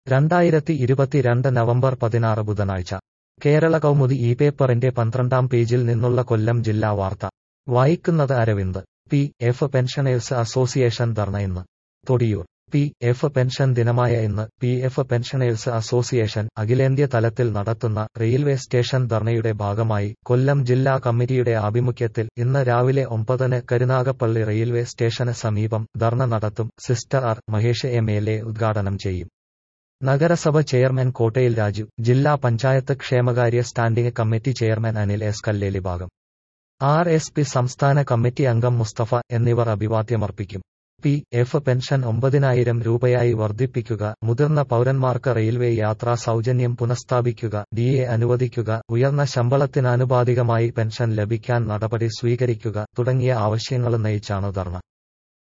രണ്ടായിരത്തി ഇരുപത്തിരണ്ട് നവംബർ പതിനാറ് ബുധനാഴ്ച കേരള കൗമുദി ഈ പേപ്പറിന്റെ പന്ത്രണ്ടാം പേജിൽ നിന്നുള്ള കൊല്ലം ജില്ലാ വാർത്ത വായിക്കുന്നത് Aravind P F pensioners association dharna ഇന്ന് തൊടിയൂർ പി എഫ് പെൻഷൻ ദിനമായ ഇന്ന് പി എഫ് പെൻഷനേഴ്സ് അസോസിയേഷൻ അഖിലേന്ത്യ തലത്തിൽ നടത്തുന്ന റെയിൽവേ സ്റ്റേഷൻ ധർണയുടെ ഭാഗമായി കൊല്ലം ജില്ലാ കമ്മിറ്റിയുടെ ആഭിമുഖ്യത്തിൽ ഇന്ന് രാവിലെ ഒമ്പതിന് കരുനാഗപ്പള്ളി റെയിൽവേ സ്റ്റേഷന് സമീപം ധർണ നടത്തും sister R Mahesh M L A ഉദ്ഘാടനം ചെയ്യും നഗരസഭ ചെയർമാൻ കോട്ടയിൽ രാജു ജില്ലാ പഞ്ചായത്ത് ക്ഷേമകാര്യ standing committee chairman Anil S Kalleli ഭാഗം ആർ എസ് പി സംസ്ഥാന കമ്മിറ്റി അംഗം മുസ്തഫ എന്നിവർ അഭിവാദ്യമർപ്പിക്കും പി എഫ് പെൻഷൻ ഒമ്പതിനായിരം രൂപയായി വർദ്ധിപ്പിക്കുക മുതിർന്ന പൗരന്മാർക്ക് റെയിൽവേ യാത്രാ സൗജന്യം പുനഃസ്ഥാപിക്കുക ഡി എ അനുവദിക്കുക ഉയർന്ന ശമ്പളത്തിനാനുപാതികമായി പെൻഷൻ ലഭിക്കാൻ നടപടി സ്വീകരിക്കുക തുടങ്ങിയ ആവശ്യങ്ങൾ നയിച്ചാണ് ധർണ